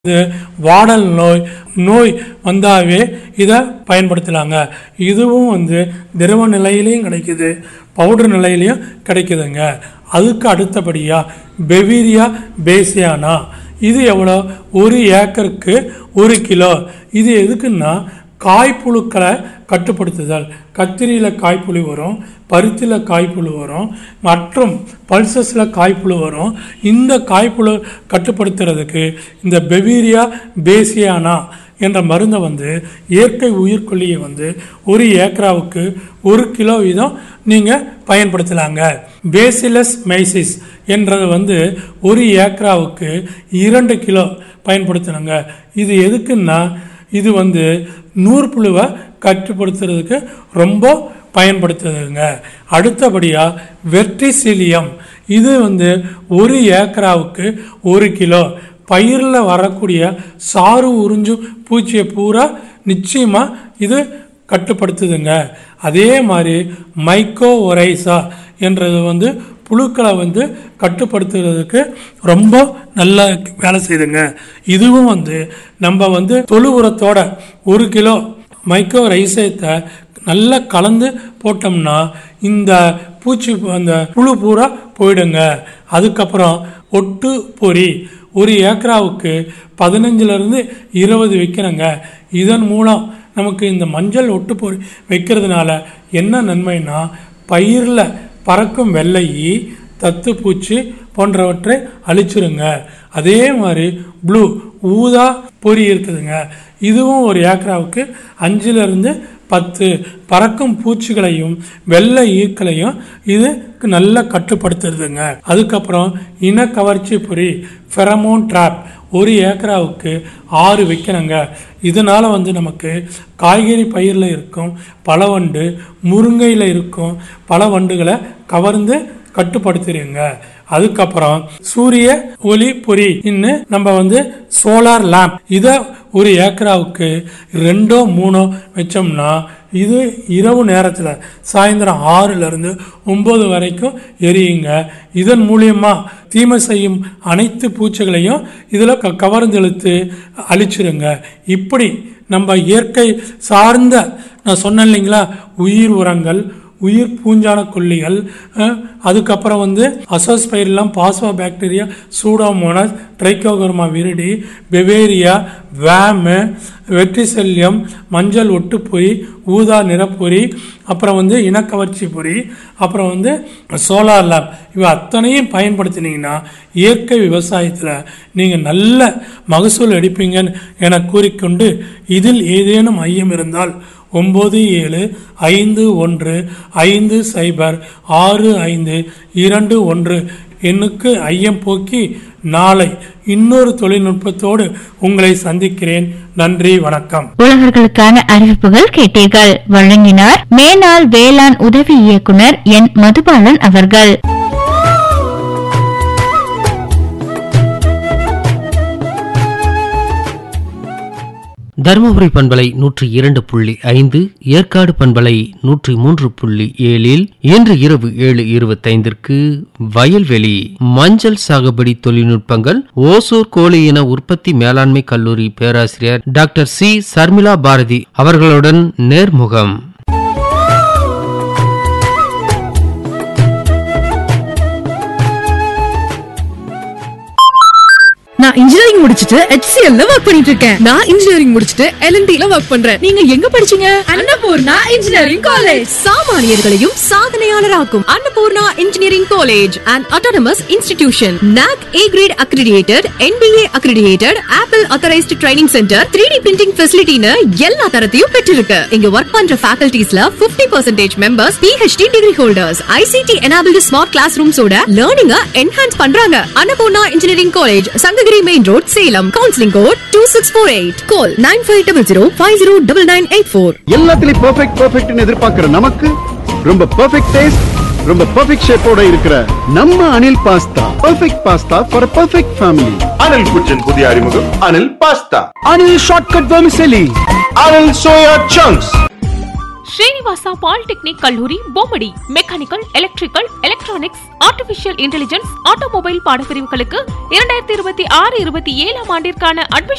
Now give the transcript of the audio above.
இது வாடல் நோய் நோய் வந்தாவே இதை பயன்படுத்தலாங்க இதுவும் வந்து திரவ நிலையிலையும் கிடைக்குது பவுடர் நிலையிலையும் கிடைக்குதுங்க அதுக்கு அடுத்தபடியாக பெவீரியா பேசியானா இது எவ்வளோ ஒரு ஏக்கருக்கு ஒரு கிலோ இது எதுக்குன்னா காய்ப்புழுக்களை கட்டுப்படுத்துதல் கத்திரியில் காய்ப்புழு வரும் பருத்தியில் காய்ப்புழு வரும் மற்றும் பல்சஸில் காய்ப்புழு வரும் இந்த காய்ப்புழு கட்டுப்படுத்துறதுக்கு இந்த பெவீரியா பேசியானா என்ற மருந்தை வந்து இயற்கை உயிர்கொல்லியை வந்து ஒரு ஏக்கராவுக்கு ஒரு கிலோ வீதம் நீங்கள் பயன்படுத்தலாங்க பேசிலஸ் மைசிஸ் என்றது வந்து ஒரு ஏக்கராவுக்கு இரண்டு கிலோ பயன்படுத்தணுங்க இது எதுக்குன்னா இது வந்து நூற்புழுவை கட்டுப்படுத்துறதுக்கு ரொம்ப பயன்படுத்துதுங்க அடுத்தபடியாக வெர்டிசிலியம் இது வந்து ஒரு ஏக்கராவுக்கு ஒரு கிலோ பயிரில் வரக்கூடிய சாறு உறிஞ்சும் பூச்சியை பூரா நிச்சயமாக இது கட்டுப்படுத்துதுங்க அதே மாதிரி மைக்கோ ஒரைசா என்றது வந்து புழுக்களை வந்து கட்டுப்படுத்துறதுக்கு ரொம்ப நல்ல வேலை செய்யுதுங்க இதுவும் வந்து நம்ம வந்து தொழு உரத்தோட ஒரு கிலோ மைக்ரோ ரைசத்தை நல்லா கலந்து போட்டோம்னா இந்த பூச்சி அந்த புழு பூரா போயிடுங்க அதுக்கப்புறம் ஒட்டு பொறி ஒரு ஏக்கராவுக்கு பதினஞ்சுலேருந்து இருபது வைக்கிறேங்க இதன் மூலம் நமக்கு இந்த மஞ்சள் ஒட்டு பொறி வைக்கிறதுனால என்ன நன்மைனா பயிரில் பறக்கும் வெள்ளை ஈ தத்து பூச்சி போன்றவற்றை அழிச்சிருங்க அதே மாதிரி ப்ளூ ஊதா பொறி இருக்குதுங்க இதுவும் ஒரு ஏக்கராவுக்கு அஞ்சுலேருந்து பத்து பறக்கும் பூச்சிகளையும் வெள்ளை ஈக்களையும் இது நல்லா கட்டுப்படுத்துறதுங்க அதுக்கப்புறம் இன கவர்ச்சி பொறி ஃபெரமோன் ட்ராப் ஒரு ஏக்கராவுக்கு ஆறு வைக்கணுங்க இதனால வந்து நமக்கு காய்கறி பயிரில் இருக்கும் பழவண்டு முருங்கையில் இருக்கும் பல வண்டுகளை கவர்ந்து கட்டுப்படுத்திடுங்க அதுக்கப்புறம் சூரிய ஒளி பொறி இன்னும் நம்ம வந்து சோலார் லேம்ப் இதை ஒரு ஏக்கராவுக்கு ரெண்டோ மூணோ வச்சோம்னா இது இரவு நேரத்தில் சாயந்தரம் ஆறுலேருந்து ஒம்பது வரைக்கும் எரியுங்க இதன் மூலியமா தீமை செய்யும் அனைத்து பூச்சிகளையும் இதில் க கவர்ந்தெழுத்து அழிச்சிருங்க இப்படி நம்ம இயற்கை சார்ந்த நான் சொன்னேன் இல்லைங்களா உயிர் உரங்கள் உயிர் பூஞ்சான கொல்லிகள் அஹ், அதுக்கப்புறம் வந்து Azospirillum phosphobacteria Pseudomonas Trichoderma viride Beauveria வேமு வெற்றிசெல்யம் மஞ்சள் ஒட்டுப்பொறி ஊதா நிறப்பொறி அப்புறம் வந்து இனக்கவர்ச்சி பொறி அப்புறம் வந்து சோலார் லேப் இவை அத்தனையும் பயன்படுத்தினீங்கன்னா இயற்கை விவசாயத்தில் நீங்கள் நல்ல மகசூல் எடுப்பீங்கன்னு என கூறிக்கொண்டு இதில் ஏதேனும் ஐயம் இருந்தால் ஒம்பது ஏழு ஐந்து ஒன்று ஐந்து சைபர் ஆறு ஐந்து இரண்டு ஒன்று எண்ணுக்கு ஐயம் போக்கி நாளை இன்னொரு தொழில்நுட்பத்தோடு உங்களை சந்திக்கிறேன் நன்றி வணக்கம் உழவர்களுக்கான அறிவிப்புகள் கேட்டீர்கள் வழங்கினார் மேனாள் வேளாண் உதவி இயக்குனர் என் மதுபாலன் அவர்கள் தருமபுரி பண்பலை நூற்றி இரண்டு புள்ளி ஐந்து ஏற்காடு பண்பலை நூற்றி மூன்று புள்ளி ஏழில் இன்று இரவு ஏழு இருபத்தைந்திற்கு வயல்வெளி மஞ்சள் சாகுபடி தொழில்நுட்பங்கள் ஓசூர் கோழி இன உற்பத்தி மேலாண்மை கல்லூரி பேராசிரியர் டாக்டர் சி சர்மிளா பாரதி அவர்களுடன் நேர்முகம் நான் இன்ஜினியரிங் முடிச்சிட்டு HCL ல ஒர்க் பண்ணிட்டு இருக்கேன் நான் இன்ஜினியரிங் முடிச்சிட்டு LNT ல ஒர்க் பண்றேன் நீங்க எங்க படிச்சீங்க அன்னபூர்ணா இன்ஜினியரிங் காலேஜ் சாமானியர்களையும் சாதனையாளராக்கும் Annapoorna engineering college and autonomous institution NAC A grade accredited NBA accredited Apple authorized training centre 3D printing ஃபெசிலிட்டின்னு எல்லா தரத்தையும் பெற்றிருக்கு இங்க ஒர்க் பண்ற ஃபேக்கல்டிஸ்ல 50% percentage members PhD degree holders ICT enabled smart class ரூம்ஸோட லேர்னிங்க என்ஹான்ஸ் பண்றாங்க Annapoorna engineering college Sankagiri main road Salem counselling code two six four eight call nine five double zero five zero double nine eight four எல்லாத்துலயும் perfect பெர்ஃபெக்ட்னு எதிர்பார்க்கிற நமக்கு ரொம்ப perfect taste ரொம்ப perfect ஷேப்போட இருக்கிற நம்ம Anil pasta perfect pasta for perfect family Anil കുച്ചൻ പുതിയ അറിമുഖം Anil pasta Anil shortcut vermicelli Anil soya chunks Srinivasa polytechnic கல்லூரி Bommidi mechanical electrical electronics artificial intelligence automobile பாடப்பிரிவுகளுக்கு இரண்டாயிரத்தி இருபத்தி ஆறு இருபத்தி ஏழாம் ஆண்டிற்கான அட்மிஷன்